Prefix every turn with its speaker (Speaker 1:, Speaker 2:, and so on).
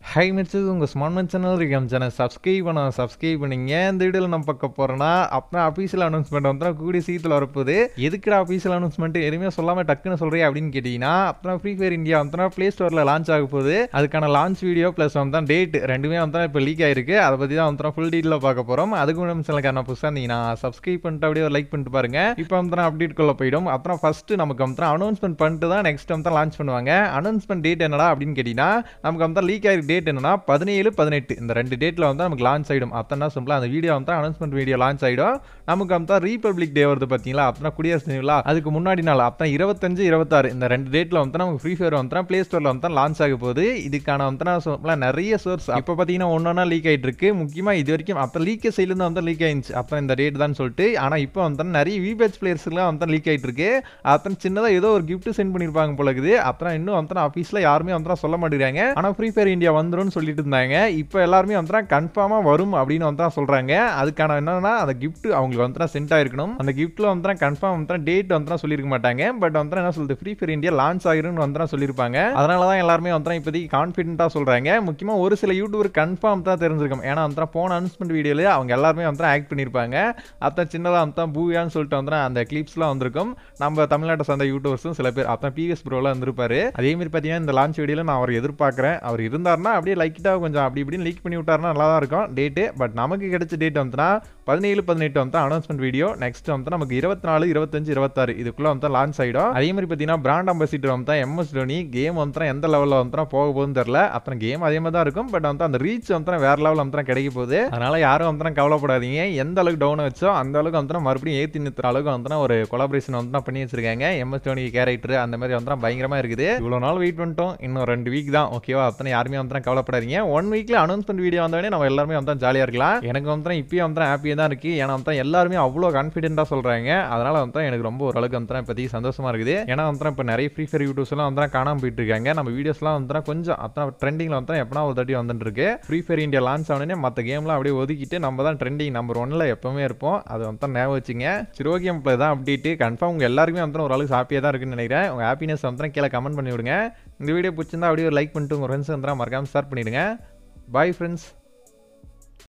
Speaker 1: high மிச்சது உங்கள் smart man channel இருக்கேன் சேனல் சப்ஸ்கிரைப் பண்ண சப்ஸ்கிரைப் பண்ணிங்க இந்த வீடியோவில் நம்ம பார்க்க போகிறோன்னா அப்புறம் அஃபீஷியல் அனௌன்ஸ்மெண்ட் வந்து கூடிய சீத்தில் வரப்போகுது எதுக்குடா அஃபீஷியல் அனௌன்ஸ்மெண்ட் எதுவுமே சொல்லாமல் டக்குன்னு சொல்கிறேன் அப்படின்னு கேட்டிங்கன்னா அப்புறம் ஃப்ரீ ஃபயர் இந்தியா வந்து ப்ளே ஸ்டோரில் லான்ச் ஆக போகுது அதுக்கான லான்ச் வீடியோ ப்ளஸ் வந்து டேட் ரெண்டுமே வந்து இப்போ லீக் ஆயிருக்கு அதை பற்றி தான் வந்து ஃபுல் டீட்டெயில் பார்க்க போகிறோம் அதுக்கு முன்னாடி சேனலுக்கு என்ன புதுசாக இருந்தீங்கன்னா சப்ஸ்கிரைப் பண்ணிட்டு அப்படியே ஒரு லைக் பண்ணிட்டு பாருங்க இப்போ வந்து அப்டேட் கொள்ள போயிடும் அப்புறம் ஃபர்ஸ்ட் நமக்கு வந்து அனௌன்ஸ்மெண்ட் பண்ணிட்டு தான் நெக்ஸ்ட் வந்து லான்ச் பண்ணுவாங்க அனௌன்ஸ்மெண்ட் டேட் என்னடா அப்படின்னு கேட்டிங்கன்னா நமக்கு வந்து லீக் ஆகிருக்கு டேட் என்னன்னா பதினேழு பதினெட்டு இந்த ரெண்டு டேட்டில் வந்து நமக்கு லான்ச் ஆகிடும் அத்தனை சிம்பிளாக அந்த வீடியோ வந்து அனௌன்ஸ்மெண்ட் வீடியோ லான்ச் ஆகிடும் நமக்கு வந்து ரீபப்ளிக் டே வருது பார்த்தீங்களா அப்புறம் குடியரசு தினங்களா அதுக்கு முன்னாடி நாள் அப்புறம் இருபத்தஞ்சு இருபத்தாறு இந்த ரெண்டு டேட்டில் வந்து நமக்கு ஃப்ரீ ஃபயர் வந்து ப்ளே ஸ்டோரில் வந்து லான்ச் ஆக போகுது இதுக்கான வந்து சிம்பிளாக நிறைய சோர்ஸ் இப்போ பார்த்தீங்கன்னா ஒன்றா லீக் ஆகிட்டு இருக்கு முக்கியமாக இது வரைக்கும் அப்போ லீக் சைட்லேருந்து வந்து லீக் ஆயிடுச்சு அப்புறம் இந்த டேட் தான் சொல்லிட்டு ஆனால் இப்போ வந்து நிறைய விபேச் பிளேயர்ஸ்லாம் வந்து லீக் ஆகிட்டு இருக்கு அப்புறம் சின்னதாக ஏதோ ஒரு கிஃப்ட் சென்ட் பண்ணியிருப்பாங்க போல இருக்குது அப்புறம் இன்னும் வந்து ஆஃபீஸில் யாருமே வந்து சொல்ல மாட்டேங்கிறாங்க ஆனால் ஃப்ரீ ஃபயர் இந்தியா வந்துரும்னு சொல்லிட்டு இருந்தாங்க இப்போ எல்லாருமே வந்து கன்ஃபார்மாக வரும் அப்படின்னு வந்து சொல்கிறாங்க அதுக்கான என்னன்னா அந்த கிஃப்ட் அவங்களுக்கு வந்து சென்ட் ஆயிருக்கணும் அந்த கிஃப்ட்டில் வந்து கன்ஃபார்ம் வந்து டேட் வந்து சொல்லியிருக்க மாட்டாங்க பட் வந்து என்ன சொல்லுது ஃப்ரீ ஃபயர் இந்தியா லான்ச் ஆகிரும்னு வந்து சொல்லியிருப்பாங்க அதனால தான் எல்லாருமே வந்து இப்போதைக்கு கான்ஃபிடென்ட்டாக சொல்கிறாங்க முக்கியமாக ஒரு சில யூடியூபர் கன்ஃபார்ம் தான் தெரிஞ்சிருக்கும் ஏன்னா வந்து போன அனௌன்ஸ்மெண்ட் வீடியோவில் அவங்க எல்லாருமே வந்து ஆக்ட் பண்ணியிருப்பாங்க அதான் சின்னதாக வந்து பூயான்னு சொல்லிட்டு வந்து அந்த கிளிப்ஸ்லாம் வந்திருக்கும் நம்ம தமிழ்நாட்டை சார்ந்த யூடியூபர்ஸும் சில பேர் அப்போ பிவிஎஸ் ப்ரோலாம் இருந்திருப்பாரு அதே மாதிரி பார்த்தீங்கன்னா இந்த லான்ச் வீடியோவில் நான் அவர் எதிர்பார்க்குறேன் அவர் இருந்தாருன்னா அப்படியே லைட்டாக கொஞ்சம் அப்படி இப்படின்னு லீக் பண்ணி விட்டாருன்னா நல்லா தான் இருக்கும் டேட்டு பட் நமக்கு கிடைச்ச டேட் வந்துன்னா பதினேழு பதினெட்டு வந்து அனௌன்ஸ்மெண்ட் வீடியோ நெக்ஸ்ட் வந்து நமக்கு இருபத்தி நாலு இருபத்தஞ்சு இருபத்தாறு இதுக்குள்ளே வந்து லான்ச் ஆகிடும் அதே மாதிரி பார்த்தீங்கன்னா பிராண்ட் அம்பாசிடர் வந்து எம்எஸ் டோனி கேம் வந்து எந்த லெவலில் வந்து போக போகுதுன்னு தெரில அப்புறம் கேம் அதே மாதிரி தான் இருக்கும் பட் வந்து அந்த ரீச் வந்து வேற லெவலில் வந்து கிடைக்க போகுது அதனால யாரும் வந்து கவலைப்படாதீங்க எந்த அளவுக்கு டவுன் வச்சோ அந்த அளவுக்கு வந்து மறுபடியும் ஏற்றி நிறுத்துற அளவுக்கு வந்து ஒரு கொலாபரேஷன் வந்து பண்ணி வச்சிருக்காங்க எம்எஸ் டோனி கேரக்டர் அந்த மாதிரி வந்து பயங்கரமாக இருக்குது இவ்வளோ நாள் வெயிட் பண்ணிட்டோம் இன்னும் ரெண்டு வீக் தான் ஓகேவா அத்தனை யாருமே வந்து கவலைப்படாதீங்க ஒன் வீக்ல அனௌன்ஸ்மெண்ட் வீடியோ வந்தோடனே நம்ம எல்லாருமே வந்து ஜாலியாக இருக்கலாம் எனக்கு வந்து இப்பயும் வந்து ஹாப்பியாக தான் இருக்குது ஏன்னா வந்து எல்லாருமே அவ்வளோ கான்ஃபிடென்ட்டாக சொல்கிறாங்க அதனால வந்து எனக்கு ரொம்ப ஓரளவுக்கு வந்து இப்போதைக்கு சந்தோஷமா இருக்குது ஏன்னா வந்து இப்போ நிறைய ஃப்ரீ ஃபயர் யூடியூப்ஸ்லாம் வந்து காணாமல் போயிட்டு இருக்காங்க நம்ம வீடியோஸ்லாம் வந்து கொஞ்சம் அத்தனை ட்ரெண்டிங்கில் வந்து எப்பனா ஒரு தட்டி வந்துட்டு இருக்கு ஃப்ரீ ஃபயர் இந்தியா லான்ச் ஆனோடனே மற்ற கேம்லாம் அப்படியே ஒதுக்கிட்டு நம்ம தான் ட்ரெண்டிங் நம்பர் ஒன்ல எப்பவுமே இருப்போம் அது வந்து ஞாபகம் வச்சுங்க சரி ஓகே இப்போ தான் அப்டேட்டு கன்ஃபார்ம் உங்கள் எல்லாருக்குமே வந்து ஒரு அளவுக்கு ஹாப்பியாக தான் இருக்குன்னு நினைக்கிறேன் உங்கள் ஹாப்பினஸ் வந்து கீழே கமெண்ட் பண்ணி விடுங்க இந்த வீடியோ பிடிச்சிருந்தா அப்படியே ஒரு லைக் பண்ணிட்டு உங்கள் ஃப்ரெண்ட்ஸ் வந்து மறக்காமல் ஸ்டார்ட் பண்ணிடுங்க பாய் ஃப்ரெண்ட்ஸ்